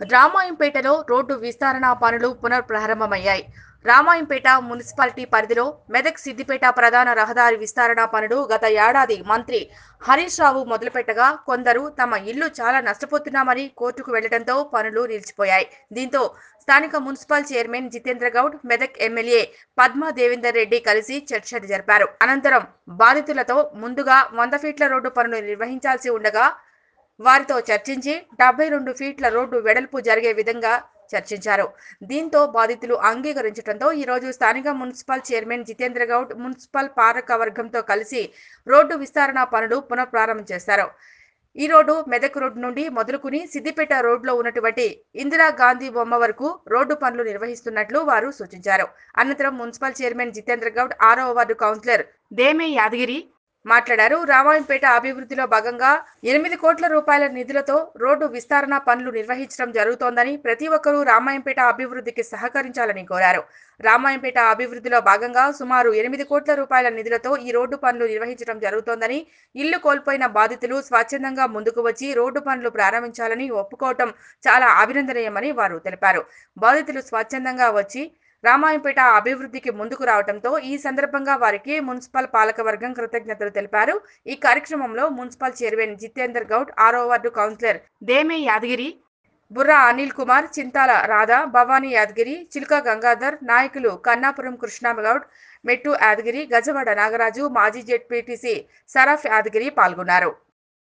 రామాయంపేటలో road విస్తరణ పనులు పునఃప్రారంభమయ్యాయి Ramayampet municipality పరిధిలో మెదక్ సిద్దిపేట ప్రధాన రహదారి విస్తరణ పనులు గత ఏడాది మంత్రి హరీష్ రావు మొదలుపెట్టగా కొందరు తమ ఇల్లు చాలా నష్టపోతున్నామని కోర్టుకు వెళ్లడంతో పనులు నిలిచిపోయాయి దీంతో స్థానిక municipal chairman Jithendra Goud Medak MLA Padma Devender Reddy కలిసి చర్చలు జరిపారు అనంతరం బాధితులతో ముందుగా వంద ఫీట్ల రోడ్డు పనులు నిర్వహించాల్సి ఉండగా వారితో చర్చించి డెబ్బై రెండు ఫీట్ల రోడ్డు వెడల్పు జరిగే విధంగా చర్చించారు దీంతో బాధితులు అంగీకరించడంతో ఈ రోజు స్థానిక municipal chairman Jithendra Goud municipal పాలక వర్గంతో కలిసి రోడ్డు విస్తరణ పనులు పునఃప్రారంభం చేశారు ఈ రోడ్డు మెదక్ రోడ్డు నుండి మొదలుకుని సిద్దిపేట రోడ్లో ఉన్నటువంటి ఇందిరా గాంధీ బొమ్మ వరకు రోడ్డు పనులు నిర్వహిస్తున్నట్లు వారు సూచించారు అనంతరం మున్సిపల్ చైర్మన్ జితేంద్ర గౌడ్ ఆరో వార్డు కౌన్సిలర్ దేమే యాదగిరి మాట్లాడారు రామాయంపేట అభివృద్ధిలో భాగంగా ఎనిమిది కోట్ల రూపాయల నిధులతో రోడ్డు విస్తరణ పనులు నిర్వహించడం జరుగుతోందని ప్రతి ఒక్కరూ రామాయంపేట అభివృద్ధికి సహకరించాలని కోరారు రామాయంపేట అభివృద్ధిలో భాగంగా సుమారు ఎనిమిది కోట్ల రూపాయల నిధులతో ఈ రోడ్డు పనులు నిర్వహించడం జరుగుతోందని ఇల్లు కోల్పోయిన బాధితులు స్వచ్ఛందంగా ముందుకు వచ్చి రోడ్డు పనులు ప్రారంభించాలని ఒప్పుకోవటం చాలా అభినందనీయమని వారు తెలిపారు బాధితులు స్వచ్ఛందంగా వచ్చి రామాయంపేట అభివృద్ధికి ముందుకు రావడంతో ఈ సందర్భంగా వారికి మున్సిపల్ పాలకవర్గం కృతజ్ఞతలు తెలిపారు ఈ కార్యక్రమంలో మున్సిపల్ చైర్మన్ జితేందర్ గౌడ్ ఆరో వార్డు కౌన్సిలర్ దేమే యాదగిరి బుర్రా అనిల్ కుమార్ చింతాల రాధా భవానీ యాదగిరి చిలుక గంగాధర్ నాయకులు కన్నాపురం కృష్ణగౌడ్ మెట్టు యాదగిరి గజవాడ నాగరాజు మాజీ జెడ్పీటీసీ సరఫ్ యాదగిరి పాల్గొన్నారు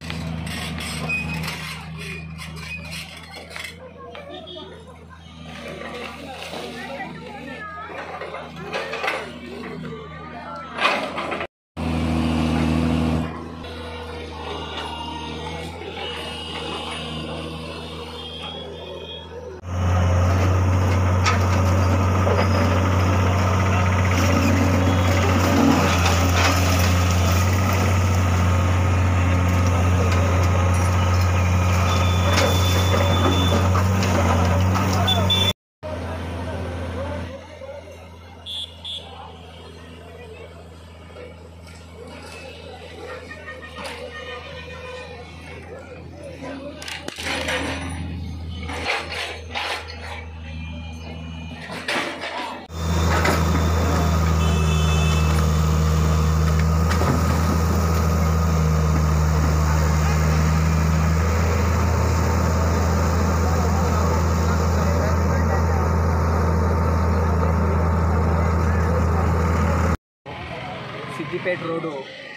సిద్దిపేట రోడ్డు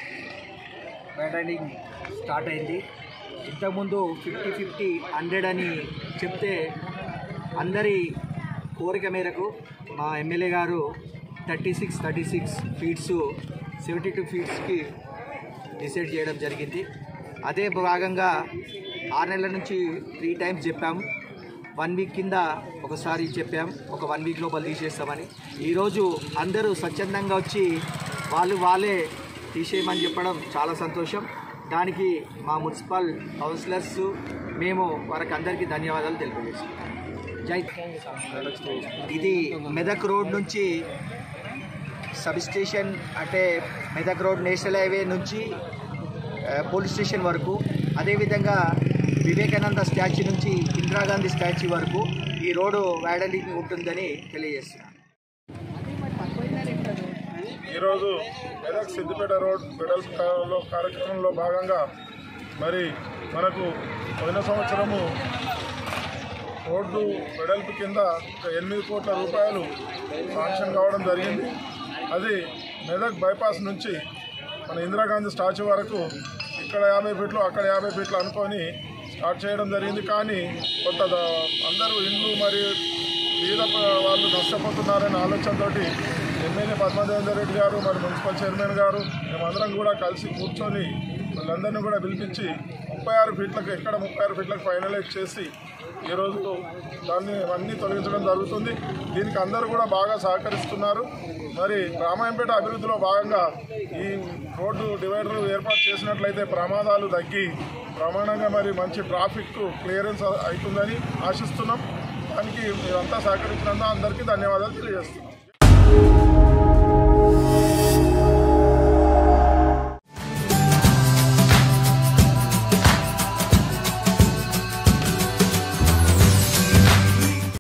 వైడనింగ్ స్టార్ట్ అయింది ఇంతకుముందు ఫిఫ్టీ ఫిఫ్టీ హండ్రెడ్ అని చెప్తే అందరి కోరిక మేరకు మా ఎమ్మెల్యే గారు thirty six thirty six feets seventy two ఫీట్స్కి డిసైడ్ చేయడం జరిగింది అదే భాగంగా ఆరు నెలల నుంచి త్రీ టైమ్స్ చెప్పాము వన్ వీక్ కింద ఒకసారి చెప్పాం ఒక వన్ వీక్ లోపల తీసేస్తామని ఈరోజు అందరూ స్వచ్ఛందంగా వచ్చి వాళ్ళు వాళ్ళే తీసేయమని చెప్పడం చాలా సంతోషం దానికి మా మున్సిపల్ కౌన్సిలర్స్ మేము వారికి అందరికీ ధన్యవాదాలు తెలియజేస్తాం జై ఇది మెదక్ రోడ్ నుంచి సబ్ స్టేషన్ అంటే మెదక్ రోడ్ నేషనల్ హైవే నుంచి ఆ, పోలీస్ స్టేషన్ వరకు అదేవిధంగా వివేకానంద స్టాచ్యూ నుంచి ఇందిరాగాంధీ స్టాచ్యూ వరకు ఈ రోడ్డు వేడలింగ్ ఉంటుందని తెలియజేస్తున్నాను ఈరోజు మెదక్ సిద్దిపేట రోడ్ వెడల్పులో కార్యక్రమంలో భాగంగా మరి మనకు పోయిన సంవత్సరము రోడ్డు వెడల్పు కింద ఒక ఎనిమిది కోట్ల రూపాయలు శాంక్షన్ కావడం జరిగింది అది మెదక్ బైపాస్ నుంచి మన ఇందిరాగాంధీ స్టాచ్యూ వరకు ఇక్కడ యాభై ఫీట్లు అక్కడ యాభై ఫీట్లు అనుకొని స్టార్ట్ చేయడం జరిగింది కానీ కొంత ద- అందరూ ఇండ్లు మరియు వివిధ ప- వాళ్ళు నష్టపోతున్నారనే ఆలోచనతోటి ఎమ్మెల్యే పద్మదేవేందర్ రెడ్డి గారు మరి మున్సిపల్ చైర్మన్ గారు మేమందరం కూడా కలిసి కూర్చొని వాళ్ళందరినీ కూడా పిలిపించి ముప్పై ఆరు ఫీట్లకు ఎక్కడ ముప్పై ఆరు ఫీట్లకు ఫైనలైజ్ చేసి ఈరోజు దాన్ని అన్నీ తొలగించడం జరుగుతుంది దీనికి అందరూ కూడా బాగా సహకరిస్తున్నారు మరి రామాయంపేట అభివృద్ధిలో భాగంగా ఈ రోడ్డు డివైడర్ ఏర్పాటు చేసినట్లయితే ప్రమాదాలు తగ్గి ప్రమాణంగా మరి మంచి ట్రాఫిక్ క్లియరెన్స్ అవుతుందని ఆశిస్తున్నాం దానికి మీరంతా సహకరించినందుకు అందరికీ ధన్యవాదాలు తెలియజేస్తున్నాం